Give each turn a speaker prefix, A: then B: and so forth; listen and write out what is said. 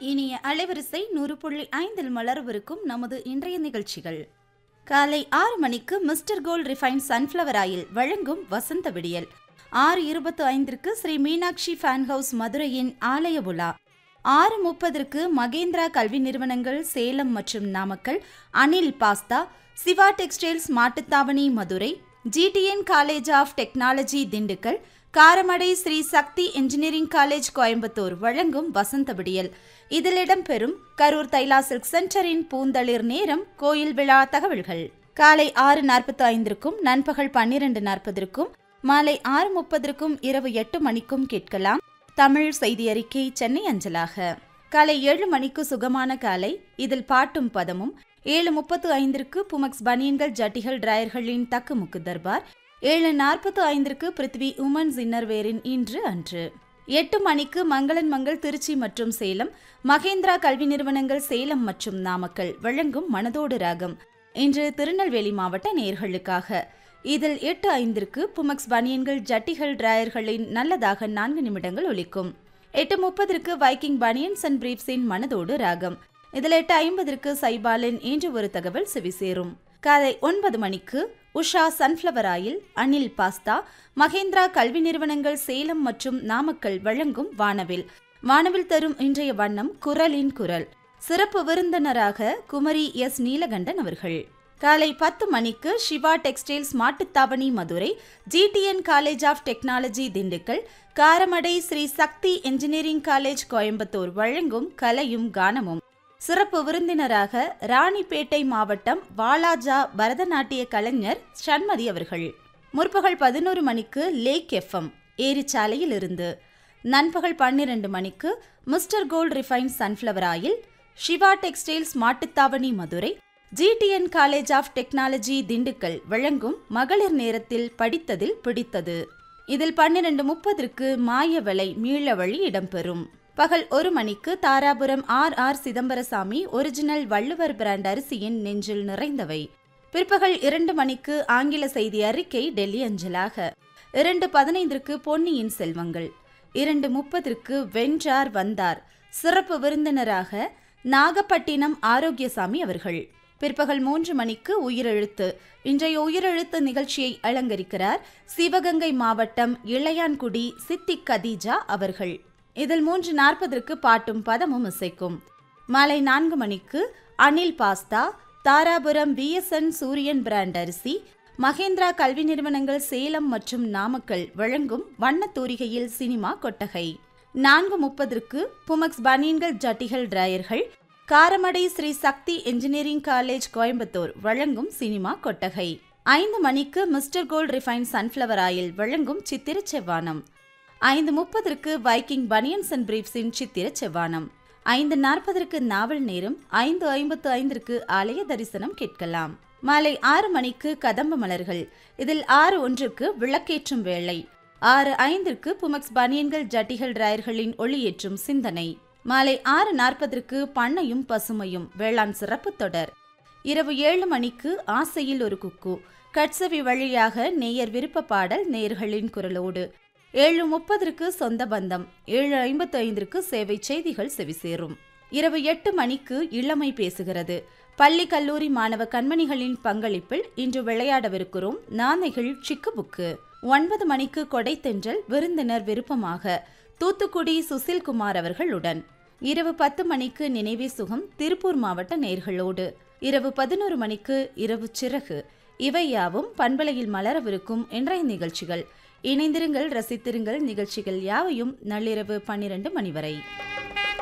A: இனிய அலைவரிசை நூறு புள்ளி ஐந்தில் மலரவிருக்கும் நமது இன்றைய நிகழ்ச்சிகள் காலை ஆறு மணிக்கு mister gold refine sunflower oil வழங்கும் வசந்த விடியல் ஆறு இருபத்து ஐந்திற்கு ஸ்ரீ மீனாட்சி ஃபேன் ஹவுஸ் மதுரையின் ஆலய உலா ஆறு முப்பதற்கு மகேந்திரா கல்வி நிறுவனங்கள் சேலம் மற்றும் Namakkal Anil pasta Shiva textiles Mattuthavani Madurai GTN college of technology Dindigul Karamadai Shri Sakthi engineering college Coimbatore வழங்கும் வசந்த விடியல் இதில் இடம்பெறும் கரூர் தைலா சில்க் சென்டரின் பூந்தளிர் நேரம் கோயில் விழா தகவல்கள் காலை ஆறு நாற்பத்தி ஐந்திற்கும் நண்பகல் பன்னிரண்டு நாற்பதற்கும் மாலை ஆறு முப்பதற்கும் இரவு எட்டு மணிக்கும் கேட்கலாம் தமிழ் செய்தி அறிக்கை சென்னை அஞ்சலாக காலை ஏழு மணிக்கு சுகமான காலை இதில் பாட்டும் பதமும் ஏழு முப்பத்து ஐந்திற்கு புமக்ஸ் பனியன்கள் ஜட்டிகள் டிராயர்களின் தக்குமுக்கு தர்பார் ஏழு நாற்பத்து ஐந்திற்கு பிருத்வி உமன்ஸ் இன்னர்வேரின் இன்று அன்று எட்டு மணிக்கு மங்களன் மங்கள் திருச்சி மற்றும் சேலம் மகேந்திரா கல்வி நிறுவனங்கள் சேலம் மற்றும் நாமக்கல் வழங்கும் மனதோடு ராகம் இன்று திருநெல்வேலி மாவட்ட நேர்களுக்காக இதில் எட்டு ஐந்திற்கு புமக்ஸ் பனியன்கள் ஜட்டிகள் டிராயர்களின் நல்லதாக நான்கு நிமிடங்கள் ஒலிக்கும் எட்டு முப்பதற்கு வைக்கிங் பனியன்ஸ் அண்ட் பிரீப்ஸின் மனதோடு ராகம் இதில் எட்டு ஐம்பதற்கு சைபாலின் இன்று ஒரு தகவல் செவிசேரும் காலை ஒன்பது மணிக்கு Usha sunflower oil Anil pasta Mahendra கல்வி நிறுவனங்கள் சேலம் மற்றும் நாமக்கல் வழங்கும் வானவில் வானவில் தரும் இன்றைய வண்ணம் குரலின் குரல் சிறப்பு விருந்தினராக குமரி எஸ் நீலகண்டன் அவர்கள் காலை பத்து மணிக்கு Shiva textiles Mattuthavani Madurai GTN college of technology Dindigul Karamadai Shri Sakthi engineering college Coimbatore வழங்கும் கலையும் கானமும் சிறப்பு விருந்தினராக ராணிப்பேட்டை மாவட்டம் வாலாஜா பரதநாட்டிய கலைஞர் சண்மதி அவர்கள் முற்பகல் பதினோரு மணிக்கு லேக் எஃப்எம் ஏரிச்சாலையில் இருந்து நண்பகல் பன்னிரண்டு மணிக்கு mister gold refine sunflower oil Shiva textiles Mattuthavani Madurai GTN college of technology Dindigul வழங்கும் மகளிர் நேரத்தில் படித்ததில் பிடித்தது இதில் பன்னிரண்டு முப்பதற்கு மாயவலை மீளவழி இடம்பெறும் பகல் ஒரு மணிக்கு Dharapuram R R Chidambaraswamy original Valluvar brand அரிசியின் நெஞ்சில் நிறைந்தவை பிற்பகல் இரண்டு மணிக்கு ஆங்கில செய்தி அறிக்கை டெல்லி அஞ்சலாக இரண்டு பதினைந்திற்கு பொன்னியின் செல்வங்கள் இரண்டு முப்பதற்கு வென்றார் வந்தார் சிறப்பு விருந்தினராக நாகப்பட்டினம் ஆரோக்கியசாமி அவர்கள் பிற்பகல் மூன்று மணிக்கு உயிரெழுத்து இன்றைய உயிரெழுத்து நிகழ்ச்சியை அலங்கரிக்கிறார் சிவகங்கை மாவட்டம் இளையான்குடி சித்திக் கதீஜா அவர்கள் இதில் மூன்று நாற்பதற்கு பாட்டும் பதமும் இசைக்கும் மாலை நான்கு மணிக்கு Anil pasta Dharapuram BSN Sooriyan brand அரிசி மகேந்திரா கல்வி நிறுவனங்கள் சேலம் மற்றும் நாமக்கல் வழங்கும் வண்ணத்தூரிகையில் சினிமா கொட்டகை நான்கு முப்பதற்கு புமக்ஸ் பனியன்கள் ஜட்டிகள் டிராயர்கள் காரமடை ஸ்ரீ சக்தி இன்ஜினியரிங் காலேஜ் கோயம்புத்தூர் வழங்கும் சினிமா கொட்டகை ஐந்து மணிக்கு mister gold refine sunflower oil வழங்கும் சித்திர செவ்வானம் ஐந்து முப்பதற்கு வைக்கிங் பனியன்ஸ் அண்ட் பிரீப்ஸின் சித்திர செவ்வானம் ஐந்து நாற்பதற்கு நாவல் நேரம் ஐந்து ஐம்பத்து ஐந்திற்கு ஆலய தரிசனம் கேட்கலாம் மாலை ஆறு மணிக்கு கதம்ப மலர்கள் இதில் ஆறு ஒன்றுக்கு விளக்கேற்றும் வேளை ஆறு ஐந்திற்கு புமக்ஸ் பனியன்கள் ஜட்டிகள் டிராயர்களின் ஒளியேற்றும் சிந்தனை மாலை ஆறு நாற்பதற்கு பண்ணையும் பசுமையும் வேளாண் சிறப்பு தொடர் இரவு ஏழு மணிக்கு ஆசையில் ஒரு குக்கு கட்சவி வழியாக நேயர் விருப்ப பாடல் நேர்களின் குரலோடு ஏழு முப்பதற்கு சொந்த பந்தம் ஏழு ஐம்பத்து ஐந்திற்கு சேவை செய்திகள் செவிசேரும் இரவு எட்டு மணிக்கு இளமை பேசுகிறது பள்ளி கல்லூரி மாணவ கண்மணிகளின் பங்களிப்பில் இன்று விளையாடவிருக்கிறோம் நானைகள் சிக்கு புக்கு ஒன்பது மணிக்கு கொடைத்தென்றல் விருந்தினர் விருப்பமாக தூத்துக்குடி சுசில்குமார் அவர்களுடன் இரவு பத்து மணிக்கு நினைவே சுகம் திருப்பூர் மாவட்ட நேர்களோடு இரவு பதினோரு மணிக்கு இரவு சிறகு இவை யாவும் பண்பலையில் மலரவிருக்கும் இன்றைய நிகழ்ச்சிகள் இணைந்திருங்கள் ரசித்திருங்கள் நிகழ்ச்சிகள் யாவையும் நள்ளிரவு பன்னிரண்டு மணி வரை